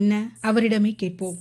என்ன அவரிடமே கேட்போம்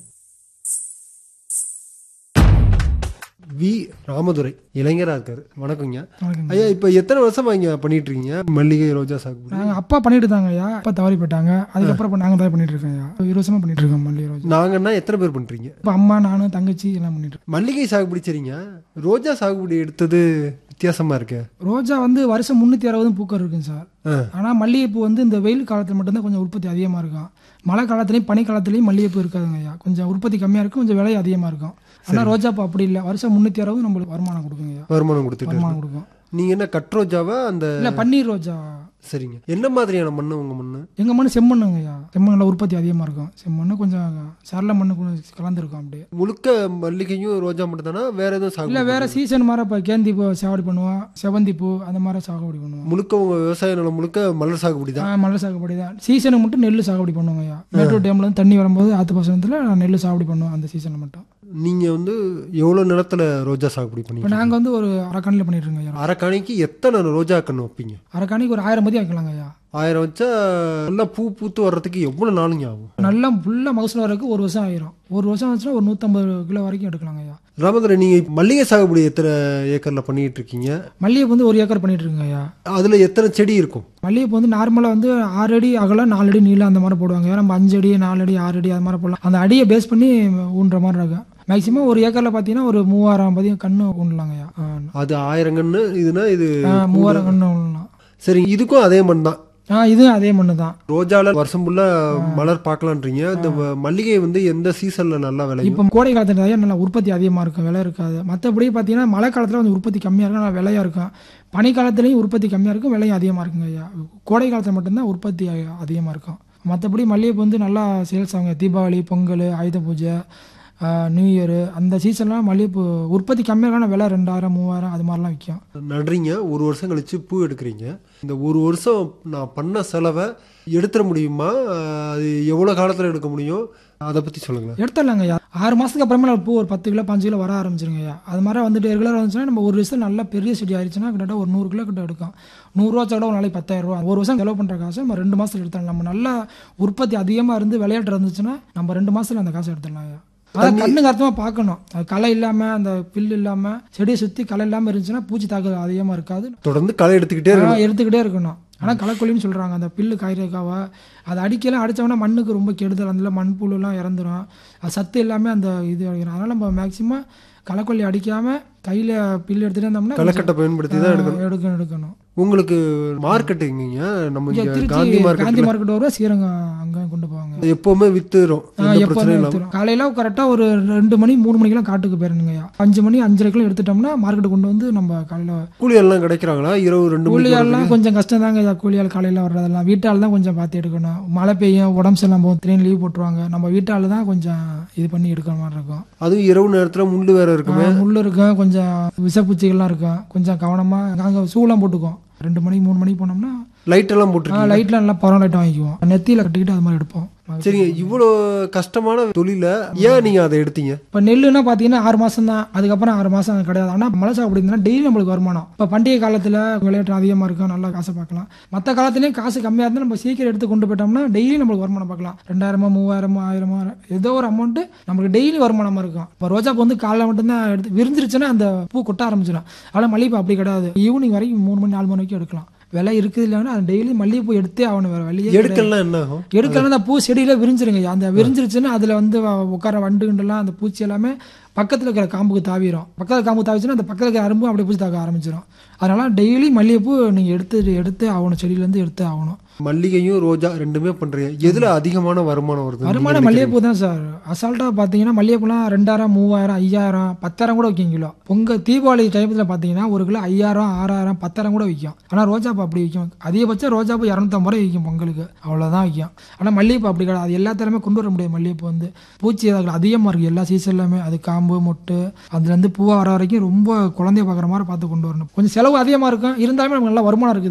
வி ராமதுரை இளைஞரா இருக்காரு வணக்கங்க வணக்கங்க. ஐயா இப்ப எத்தனை வருஷமா இங்க பண்ணிட்டு இருக்கீங்க மல்லிகை ரோஜா சாகுபடி நாங்க அப்பா பண்ணிட்டு இருந்தாங்க ஐயா அப்பா தவறி போயிட்டாங்க அதுக்கப்புறம் இப்ப நாங்க தான் பண்ணிட்டு இருக்கோம் ஐயா இருபது வருஷமா பண்ணிட்டு இருக்கோம் மல்லிகை ரோஜா நாங்கன்னா எத்தனை பேர் பண்றீங்க இப்ப அம்மா நானும் தங்கச்சி எல்லாம் பண்ணிட்டு இருக்கோம் மல்லிகை சாகுபடி சரிங்க ரோஜா சாகுபடி எடுத்தது வித்தியாசமா இருக்கு ரோஜா வந்து வருஷம் முந்நூற்றி அறுபதும் பூக்கள் இருக்குங்க சார் ஆ. ஆனால் மல்லிகைப்பூ வந்து இந்த வெயில் காலத்தில் மட்டும்தான் கொஞ்சம் உற்பத்தி அதிகமாக இருக்கும் மழை காலத்துலையும் பனி காலத்துலையும் மல்லிகைப்பூ இருக்காதுங்க ஐயா கொஞ்சம் உற்பத்தி கம்மியாக இருக்கும் கொஞ்சம் விலை அதிகமாக இருக்கும் ஆனால் ரோஜாப்பூ அப்படி இல்லை வருஷம் முந்நூற்றி அறுபது நம்மளுக்கு வருமானம் கொடுக்குங்க ஐயா வருமானம் கொடுத்துட்டு வருமானம் இருக்கு. கொடுக்கும் நீங்க என்ன கட் ரோஜாவா அந்த இல்லை பன்னீர் ரோஜா சரிங்க என்ன மாதிரியான மண்ணு உங்க மண்ணு எங்கள் மண் செம்மண்ணுங்க ஐயா செம்மண்ணில் உற்பத்தி அதிகமாக இருக்கும் செம்மண்ணு கொஞ்சம் சரள மண்ணு கொஞ்சம் கலந்துருக்கும் அப்படியே முழுக்க மல்லிகையும் ரோஜா மட்டும் தானா வேற எதுவும் இல்லை சாகுபடி வேற சீசன் மாதிரி இப்போ கேந்தி பூ சாகுபடி பண்ணுவோம் செவந்தி பூ அந்த மாதிரி சாகுபடி பண்ணுவோம் முழுக்க உங்க விவசாய நிலம் முழுக்க மலர் சாகுபடி தான் ஆ, மலர் சாகுபடி தான் சீசனுக்கு மட்டும் நெல் சாகுபடி பண்ணுவோங்க ஐயா மேட்டூர் டேம்ல இருந்து தண்ணி வரும்போது ஆத்து பாசனத்தில் நெல் சாகுபடி பண்ணுவோம் அந்த சீசனில் மட்டும் நீங்க வந்து எவ்வளவு நிலத்துல ரோஜா சாகுபடி இப்போ பண்ணீங்க நாங்கள் வந்து ஒரு அரக்காணியில் பண்ணிட்டு இருக்கோங்க ஐயா அரைக்காணிக்கு எத்தனை ரோஜா கன்று வைப்பீங்க அரக்காணிக்கு ஒரு ஆயிரம் மதி வைக்கலாங்க ஐயா ஆயிரம் வச்சா நல்லா பூ பூத்து வர்றதுக்கு எவ்வளவு நாளுங்க ஆகும் நல்லா ஃபுல்லாக மகசூல் வரதுக்கு ஒரு வருஷம் ஆயிரும் ஒரு வருஷம் வச்சுன்னா ஒரு நூற்றம்பது கிலோ வரைக்கும் எடுக்கலாங்க ஐயா ராமதுரை நீங்க இப்ப மல்லிகை சாகுபடி எத்தனை ஏக்கர்ல பண்ணிட்டு இருக்கீங்க மல்லிகைப்பூ வந்து ஒரு ஏக்கர் பண்ணிட்டு இருக்கோங்க ஐயா அதுல எத்தனை செடி இருக்கும் மல்லிகைப்பூ வந்து நார்மலாக வந்து ஆறு அடி அகலம் நாலு அடி நீளம் அந்த மாதிரி போடுவாங்க நம்ம அஞ்சு அடி நாலு அடி ஆறு அடி அது மாதிரி போடலாம் அந்த அடியை பேஸ் பண்ணி ஊன்ற மாதிரி இருக்கும் மேக்ஸிமம் ஒரு ஏக்கரில் பார்த்தீங்கன்னா ஒரு மூவாயிரம் பதியம் கன்று ஊண்டலாங்க ஐயா ஆ, அது ஆயிரம் கன்று இதுனா இது ஆ, மூவாயிரம் கன்று ஊண்டலாம் சரி இதுக்கும் அதே மண் தான் ஆ இதுவும் அதே மண்ணு தான் ரோஜால வருஷம் ஃபுல்லா மலர் பார்க்கலான்றீங்க இந்த ம- மல்லிகை வந்து எந்த சீசன்ல நல்லா விளையும் இப்போ கோடை காலத்துல தான் நல்லா உற்பத்தி அதிகமாக இருக்கும் விலை இருக்காது மற்றபடி பார்த்தீங்கன்னா மழை காலத்தில் கொஞ்சம் உற்பத்தி கம்மியாக இருக்கும் நல்லா விலையாக இருக்கும் பனி காலத்துலேயும் உற்பத்தி கம்மியாக இருக்கும் விலையும் அதிகமாக இருக்குங்க ஐயா கோடை காலத்தில் மட்டும்தான் உற்பத்தி அதிகமாக இருக்கும் மற்றபடி மல்லிகைப்பூ வந்து நல்லா சேல்ஸ் ஆகுங்க தீபாவளி பொங்கல் ஆயுத பூஜை ஆ, நியூ இயரு அந்த சீசன்லாம் மல்லிகைப்பூ உற்பத்தி கம்மியாக இருக்கும் விலை ரெண்டாயிரம் மூவாயிரம் அது மாதிரிலாம் விற்கும் நடுறீங்க ஒரு வருஷம் கழிச்சு பூ எடுக்கிறீங்க இந்த ஒரு வருஷம் நான் பண்ண செலவை எடுத்துட முடியுமா அது எவ்வளவு காலத்துல எடுக்க முடியும் அதை பத்தி சொல்லுங்களேன் எடுத்துடலாங்க ஐயா ஆறு மாதத்துக்கு அப்புறமே பூ ஒரு பத்து கிலோ பாஞ்சு கிலோ வர ஆரம்பிச்சிருங்க ஐயா அது மாதிரி வந்துட்டு ரெகுலராக வந்துச்சுன்னா நம்ம ஒரு வருஷம் நல்ல பெரிய செடி ஆயிடுச்சுன்னா கிட்டத்தட்ட ஒரு நூறு கிலோ கிட்ட எடுக்கும் நூறுரூவா கூட ஒரு நாளைக்கு பத்தாயிரம் ரூபா ஒரு வருஷம் செலவு பண்ணுற காசு நம்ம ரெண்டு மாதத்துல எடுத்துடலாம் நம்ம நல்லா உற்பத்தி அதிகமாக இருந்து விளையாட்டு இருந்துச்சுன்னா நம்ம ரெண்டு மாதத்துல அந்த காசை எடுத்துடலாம் ஐயா அதான் கண்ணுக்கு அர்த்தமாக பார்க்கணும் அது களை இல்லாமல் அந்த பில் இல்லாமல் செடியை சுற்றி களை இல்லாமல் இருந்துச்சுன்னா பூச்சி தாக்குதல் அதிகமாக இருக்காது தொடர்ந்து களை எடுத்துக்கிட்டே இருக்கணும் ஆ, எடுத்துக்கிட்டே இருக்கணும் ஆனால் களைக்கொல்லின்னு சொல்கிறாங்க அந்த பில்லு காய்கறிக்காவா அதை அடிக்கலாம் அடித்தோம்னா மண்ணுக்கு ரொம்ப கெடுதல் அதில் மண்புழுலாம் இறந்துரும் அது சத்து எல்லாமே அந்த இது அடிக்கிறோம் அதனால் நம்ம மேக்ஸிமம் களைக்கொல்லி அடிக்காமல் கையில் பில்லு எடுத்துகிட்டே இருந்தோம்னா களைக்கட்டை பயன்படுத்தி தான் எடுக்கணும் ஆ, எடுக்கணும் எடுக்கணும் உங்களுக்கு மார்க்கெட் எங்கீங்க நம்ம இங்கே இங்க திருச்சி காந்தி காந்தி மார்க்கெட்ல மார்க்கெட் வரும் ஸ்ரீரங்கம் அங்கே கொண்டு போவாங்க எப்பவுமே வித்துரும் எந்த எப்போதுமே பிரச்சனையும் இல்லாம எடுத்துரும் காலையில் கரெக்டாக ஒரு ரெண்டு மணி மூணு மணிக்கெல்லாம் காட்டுக்கு போயிருந்துங்கய்யா அஞ்சு மணி அஞ்சரைக்கெல்லாம் எடுத்துட்டோம்னா மார்க்கெட்டு கொண்டு வந்து நம்ம காலையில் கூலி எல்லாம் கிடைக்கிறாங்களா இரவு ரெண்டு மணிக்கு கூலியாள்லாம் கொஞ்சம் கஷ்டம் தாங்க ஐயா கூலியாள் காலையில் வர்றதெல்லாம் வீட்டால் தான் கொஞ்சம் பார்த்து எடுக்கணும் மழை பெய்யும் உடம்பு சரியில்லாம போகும் திடீர்னு லீவ் போட்டுருவாங்க நம்ம வீட்டால் தான் கொஞ்சம் இது பண்ணி எடுக்கிற மாதிரி இருக்கும் அதுவும் இரவு நேரத்துல முள்ளு வேற இருக்குமே ஆஹ் முள் இருக்கும் கொஞ்சம் விஷப்பூச்சிகள்லாம் இருக்கும் கொஞ்சம் கவனமாக நாங்கள் ஷூலாம் போட்டுக்குவோம் ரெண்டு மணிக்கு மூணு மணிக்கு போனோம்னா லைட் எல்லாம் போட்டுருக்கீங்க லைட்டில் நல்லா பரம் லைட் வாங்கிக்குவோம் நெத்தியில் கட்டிக்கிட்டு அது மாதிரி எடுப்போம் சரிங்க இவ்வளோ கஷ்டமான தொழில ஏன் நீங்க அதை எடுத்தீங்க இப்போ நெல்லுன்னா பார்த்தீங்கன்னா ஆறு மாதம் தான் அதுக்கப்புறம் ஆறு மாதம் கிடையாது ஆனால் மழை சாகுபடி இருந்ததுன்னா டெய்லி நம்மளுக்கு வருமானம் இப்போ பண்டிகை காலத்தில் விளையாட்டு அதிகமாக இருக்கும் நல்லா காசை பார்க்கலாம் மற்ற காலத்துலேயும் காசு கம்மியாக இருந்தால் நம்ம சீக்கிரம் எடுத்து கொண்டு போயிட்டோம்னா டெய்லி நம்மளுக்கு வருமானம் பார்க்கலாம் ரெண்டாயிரமோ மூவாயிரமோ ஆயிரமோ ஏதோ ஒரு அமௌண்ட்டு நம்மளுக்கு டெய்லி வருமானமாக இருக்கும் இப்போ ரோஜா பூ வந்து காலைல மட்டும்தான் எடுத்து விரிஞ்சிருச்சுன்னா அந்த பூ கொட்ட ஆரம்பிச்சிடும் ஆனால் மல்லிகைப்பூ அப்படி கிடையாது ஈவினிங் வரைக்கும் மூணு மணி நாலு மணி வரைக்கும் எடுக்கலாம் விலை இருக்குது இல்லைன்னா அது டெய்லி மல்லிகைப்பூ எடுத்தே ஆகணும் வேறு வழியே கிடையாது. எடுக்கலாம் என்ன ஆகும் எடுக்கலாம் அந்த பூ செடியில விரிஞ்சிருங்க அந்த விரிஞ்சிருச்சுன்னா அதுல வந்து வ- உட்கார வண்டுகண்டெல்லாம் அந்த பூச்சி எல்லாமே பக்கத்துல இருக்கிற காம்புக்கு தாவிரும் பக்கத்துல காம்பு தாவிச்சுன்னா அந்த பக்கத்துல இருக்கிற அரும்பு அப்படியே பூச்சி தாக்க ஆரம்பிச்சிடும் அதனால டெய்லி மல்லிகைப்பூ நீங்க எடுத்து எடுத்து ஆகணும் செடியில இருந்து எடுத்து ஆகணும் மல்லிகையும் ரோஜா ரெண்டுமே பண்றீங்க எதுல அதிகமான வருமானம் வருது வருமானம் மல்லிகைப்பூ தான் சார் அசால்ட்டாக பார்த்தீங்கன்னா மல்லிகைப்பூலாம் ரெண்டாயிரம் மூவாயிரம் ஐயாயிரம் பத்தாயிரம் கூட விற்கும் கிலோ பொங்கல் தீபாவளி டைமத்தில் பார்த்தீங்கன்னா ஒரு கிலோ ஐயாயிரம் ஆறாயிரம் பத்தாயிரம் கூட விற்கும் ஆனால் ரோஜாப்பூ அப்படி விற்கும் அதிகபட்சம் ரோஜாப்பூ இரநூத்தம்பது ரூபாய் விற்கும் பொங்கலுக்கு அவ்வளோதான் விற்கும் ஆனால் மல்லிகைப்பூ அப்படி கிடையாது அது எல்லாத்திலுமே கொண்டு வர முடியாது மல்லிகைப்பூ வந்து பூச்சி அதில் அதிகமாக இருக்குது எல்லா சீசன்லையுமே அது காம்பு மொட்டு அதுலேருந்து பூவாக வர வரைக்கும் ரொம்ப குழந்தைய பார்க்குற மாதிரி பார்த்து கொண்டு வரணும் கொஞ்சம் செலவு அதிகமாக இருக்கும் இருந்தாலுமே நமக்கு நல்ல வருமானம் இருக்குது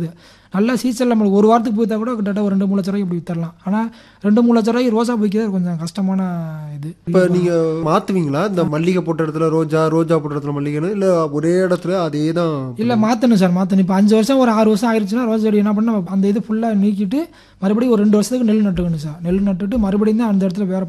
நல்ல சீசனில் நம்மளுக்கு ஒரு வாரத்துக்கு போய்த்தா கூட கிட்டத்தட்ட ஒரு ரெண்டு மூணு லட்ச ரூபாய்க்கு இப்படி வித்தரலாம் ஆனால் ரெண்டு மூணு லட்ச ரூபாய்க்கு ரோசா போய்க்கிறது கொஞ்சம் கஷ்டமான இது இப்போ நீங்கள் மாற்றுவீங்களா இந்த மல்லிகை போட்ட இடத்துல ரோஜா ரோஜா போட்ட இடத்துல மல்லிகைன்னு இல்லை ஒரே இடத்துல அதே தான் இல்லை மாற்றணும் சார் மாற்றணும் இப்போ அஞ்சு வருஷம் ஒரு ஆறு வருஷம் ஆயிடுச்சுன்னா ரோஸ் செடி என்ன பண்ண அந்த இது ஃபுல்லாக நீக்கிட்டு மறுபடியும் ஒரு ரெண்டு வருஷத்துக்கு நெல் நட்டுக்கணும் சார் நெல் நட்டுட்டு மறுபடியும் தான் அந்த இடத்துல வேற